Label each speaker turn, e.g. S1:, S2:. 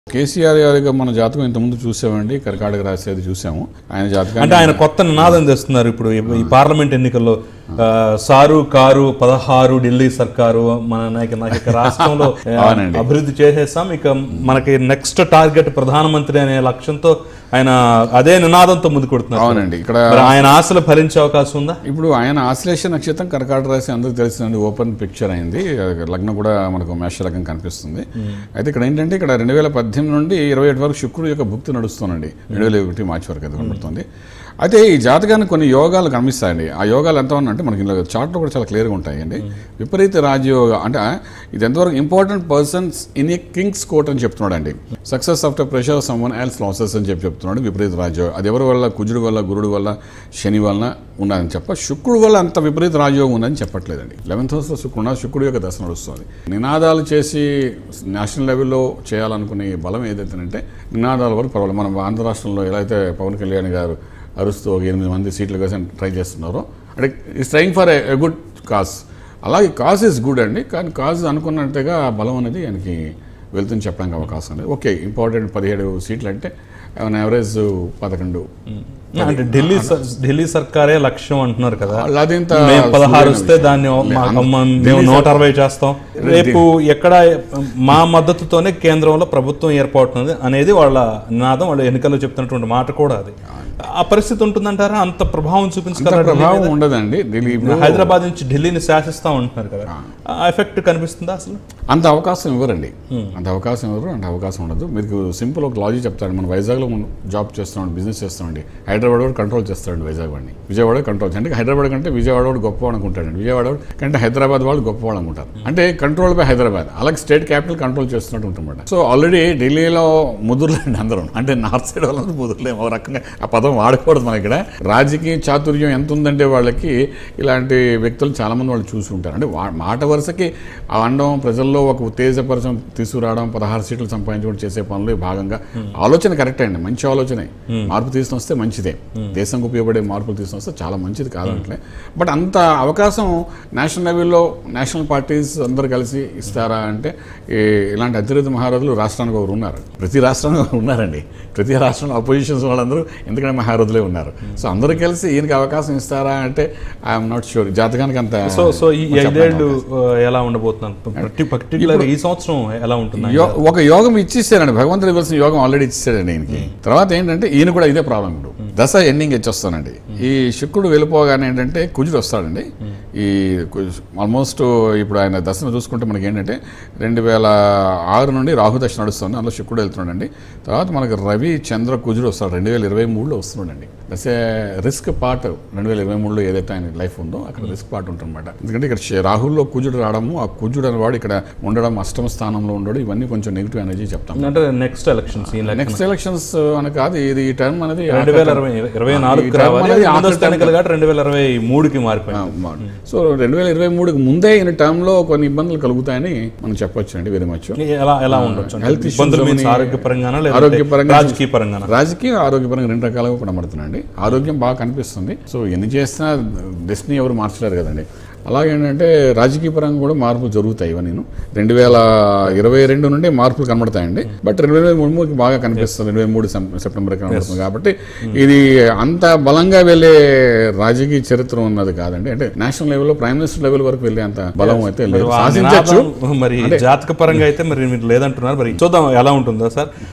S1: కేసీఆర్ గారి మన జాతకం ఇంతకుముందు చూసామండి కర్కాటక రాసేది చూసాము ఆయన జాతకాన్ని
S2: అంటే ఆయన కొత్త నినాదం తెస్తున్నారు ఇప్పుడు ఈ- ఈ పార్లమెంట్ ఎన్నికల్లో ఆ, సారు కారు పదహారు ఢిల్లీ సర్కారు మన నాయక నాయక రాష్ట్రంలో ఆ,
S1: అవునండి.
S2: అభివృద్ధి చేసేస్తాం ఇక మనకి నెక్స్ట్ టార్గెట్ ప్రధానమంత్రి అనే లక్ష్యంతో ఆయన అదే నినాదంతో ముందుకు కొడుతున్నారు
S1: అవునండి ఇక్కడ
S2: మరి ఆయన ఆశలు ఫలించే అవకాశం ఉందా
S1: ఇప్పుడు ఆయన ఆశ్లేష నక్షత్రం కర్కాటక రాశి అందరికి తెలిసిందండి ఓపెన్ పిక్చర్ అయింది లగ్నం కూడా మనకు మేష లగ్నం కనిపిస్తుంది అయితే ఇక్కడ ఏంటంటే ఇక్కడ రెండు వేల పద్దెనిమిది నుండి ఇరవై ఒకటి వరకు శుక్రుడు యొక్క భుక్తి నడుస్తుందండి రెండు వేల ఒకటి మార్చి వరకు అది కనబడుతుంది అయితే ఈ జాతకానికి కొన్ని యోగాలు కనిపిస్తాయండి ఆ యోగాలు ఎంత ఉన్నాయంటే మనకి ఇందులో చార్ట్లో కూడా చాలా క్లియర్గా ఉంటాయండి విపరీత రాజయోగ అంటే ఇది ఎంతవరకు important persons in a kings court అని చెప్తున్నాడు అండి success after pressure someone else losses అని చెప్పి చెప్తున్నాడు విపరీత రాజయోగం అది ఎవరి వల్ల కుజుడు వల్ల గురుడు వల్ల శని వల్ల ఉన్నదని చెప్ప శుక్రుడు వల్ల అంత విపరీత రాజయోగం ఉందని చెప్పట్లేదండి లెవెన్త్ హౌస్లో శుక్రుడు ఉన్న శుక్రుడు యొక్క దశ నడుస్తుంది నినాదాలు చేసి నేషనల్ లెవెల్లో చేయాలనుకునే ఈ బలం ఏదైతేనంటే నినాదాల వరకు పర్వాలేదు మనం ఆంధ్ర రాష్ట్రంలో ఎలా అయితే పవన్ కళ్యాణ్ గారు అరుస్తూ ఒక ఎనిమిది మంది సీట్ల కోసం ట్రై చేస్తున్నారో అంటే is trying for a good cause అలాగే కాజ్ ఇస్ గుడ్ అండి కానీ కాజ్ అనుకున్నట్టుగా ఆ బలం అనేది ఆయనకి వెళ్తుంది చెప్పడానికి అవకాశం లేదు ఓకే ఇంపార్టెంట్ పదిహేడు సీట్లు అంటే యావరేజ్ పదకొండు
S2: అంటే ఢిల్లీ సర్- ఢిల్లీ సర్కారే లక్ష్యం అంటున్నారు కదా
S1: అదేంత
S2: మేము పదహారు
S1: సులువైన
S2: వస్తే
S1: విషయం.
S2: దాన్ని
S1: లే,
S2: మా-
S1: అంత-
S2: మా- మేము
S1: ఢిల్లీ
S2: నూట అరవై చేస్తాం రేపు ఎక్కడ మా మద్దతుతోనే కేంద్రంలో ప్రభుత్వం ఏర్పడుతుంది అనేది వాళ్ళ నినాదం వాళ్ళు ఎన్నికల్లో చెప్తున్నటువంటి మాట కూడా అది ఆ పరిస్థితి ఉంటుందంటారా అంత ప్రభావం
S1: అంత
S2: చూపించగలరా
S1: ప్రభావం ఉండదండి ఢిల్లీ ఇప్పుడు
S2: హైదరాబాద్ నుంచి ఢిల్లీని శాసిస్తా ఉంటున్నారు కదా ఆ ఎఫెక్ట్ కనిపిస్తుందా అసలు
S1: అంత అవకాశం ఇవ్వరండి అంత అవకాశం ఇవ్వరు అంత అవకాశం ఉండదు మీకు సింపుల్ ఒక లాజిక్ చెప్తాడు మన వైజాగ్లో మనం జాబ్ చేస్తున్నాం బిజినెస్ చేస్తామండి హైదరాబాద్ వాడు కంట్రోల్ చేస్తాడు వైజాగ్ వాడిని విజయవాడ కంట్రోల్ అంటే హైదరాబాద్ కంటే విజయవాడ వాడు గొప్పవాడు అనుకుంటాడండి విజయవాడ వాడు కంటే హైదరాబాద్ వాళ్ళు గొప్పవాడు అనుకుంటారు అంటే కంట్రోల్ బై హైదరాబాద్ అలాగే స్టేట్ క్యాపిటల్ కంట్రోల్ చేస్తున్నట్టు ఉంటుందన్నమాట సో ఆల్రెడీ ఢిల్లీలో ముదురులేండి అందరం అంటే నార్త్ సైడ్ వాళ్ళందరూ ముదురులేము ఒక రకంగా ఆ పదం వాడకూడదు మన ఇక్కడ రాజకీయ చాతుర్యం ఎంత ఉందంటే వాళ్ళకి ఇలాంటి వ్యక్తులు చాలా మంది వాళ్ళు చూసి ఉంటారు అంటే వా- మాట వరుసకి ఆ అండం ప్రజల్లో ఒక ఉత్తేజపరచం తీసుకురావడం పదహారు సీట్లు సంపాదించుకోవడం చేసే పనులు భాగంగా ఆలోచన కరెక్టే అండి మంచి ఆలోచనే మార్పు తీసుకుని వస్తే మంచిదే దేశంకు ఉపయోగపడే మార్పులు తీసుకుని వస్తే చాలా మంచిది కాదంటే బట్ అంత అవకాశం నేషనల్ లెవెల్లో నేషనల్ పార్టీస్ అందరు కలిసి ఇస్తారా అంటే ఈ ఇలాంటి అతిరేత మహారథులు రాష్ట్రానికి ఒకరు ఉన్నారు ప్రతి రాష్ట్రానికి ఒకరు ఉన్నారండి ప్రతి రాష్ట్రంలో అపోజిషన్స్ వాళ్ళందరూ ఎందుకంటే మహారథులే ఉన్నారు సో అందరూ కలిసి ఈయనకి అవకాశం ఇస్తారా అంటే ఐఎమ్ నాట్ షూర్ జాతకానికి అంత
S2: సో సో ఈ ఐదేళ్లు ఆ, ఎలా ఉండబోతున్నాను ప్రతి పర్టికులర్ ఈ సంవత్సరం ఎలా ఉంటుంది
S1: యో- ఒక యోగం ఇచ్చేసాడండి భగవంతుడు ఇవ్వాల్సిన యోగం ఆల్రెడీ ఇచ్చేసాడండి ఈయనకి తర్వాత ఏంటంటే ఈయన కూడా ఇదే ప్రాబ్లం ఇప్పుడు దశ ఎండింగ్ వచ్చేస్తానండి ఈ శుక్రుడు వెళ్ళిపోగానే ఏంటంటే కుజుడు వస్తాడండి ఈ ఆల్మోస్ట్ ఇప్పుడు ఆయన దశను చూసుకుంటే మనకి ఏంటంటే రెండు వేల ఆరు నుండి రాహు దశ నడుస్తుంది అందులో శుక్రుడు వెళ్తున్నాడండి తర్వాత మనకి రవి చంద్ర కుజుడు వస్తాడు రెండు వేల ఇరవై మూడులో వస్తున్నాడండి దశ రిస్క్ పార్ట్ రెండు వేల ఇరవై మూడులో ఏదైతే ఆయన లైఫ్ ఉందో అక్కడ రిస్క్ పార్ట్ ఉంటుందన్నమాట ఎందుకంటే ఇక్కడ శ- రాహుల్లో కుజుడు రావడము ఆ కుజుడు అనేవాడు ఇక్కడ ఉండడం అష్టమ స్థానంలో ఉండడం ఇవన్నీ కొంచెం నెగిటివ్ ఎనర్జీ చెప్తాం
S2: అంటే నెక్స్ట్ ఎలక్షన్స్ ఈ
S1: నెక్స్ట్ ఎలక్షన్స్ అని కాదు ఇది ఈ టర్మ్ అనేది
S2: రెండు వేల ఇరవై ఇరవై నాలుగు
S1: ఈ term
S2: రావాలి
S1: అనేది
S2: ముందస్తు
S1: ఆఖరి term.
S2: ఎన్నికలు కాబట్టి రెండు వేల ఇరవై మూడుకి మారిపోయింది
S1: సో రెండు వేల ఇరవై మూడుకి ముందే ఈయన టర్మ్ లో కొన్ని ఇబ్బందులు కలుగుతాయని మనం చెప్పొచ్చు అండి వెరీ మచ్
S2: ఎలా ఎలా ఉండొచ్చు అంటే
S1: health issues
S2: ఇబ్బందులు మీన్స్
S1: అవన్నీ
S2: ఆరోగ్యపరంగానా లేదా
S1: ఆరోగ్యపరంగా
S2: రాజకీయ పరంగానా
S1: రాజకీయం ఆరోగ్యపరంగా రెండు రకాలుగా కనబడుతున్నాయండి ఆరోగ్యం బాగా కనిపిస్తుంది సో ఎన్ని చేసినా డెస్టినీ ఎవరు మార్చలేరు కదండి అలాగే ఏంటంటే రాజకీయ పరంగా కూడా మార్పులు జరుగుతాయి ఇవన్నీ రెండు వేల ఇరవై రెండు నుండి మార్పులు కనబడతాయండి బట్ రెండు వేల మూడు మూడుకి బాగా కనిపిస్తుంది రెండు వేల మూడు సెప్టెంబర్ కనబడుతుంది కాబట్టి ఇది అంత బలంగా వెళ్ళే రాజకీయ చరిత్ర ఉన్నది కాదండి అంటే నేషనల్ లెవెల్లో ప్రైమ్ మినిస్టర్ లెవెల్ వరకు వెళ్ళే అంత బలం అయితే లేదు
S2: ఆ
S1: సాధించవచ్చు
S2: నినాదం మరి జాతక పరంగా అయితే మరి మీరు లేదంటున్నారు మరి చూద్దాం ఎలా ఉంటుందో సార్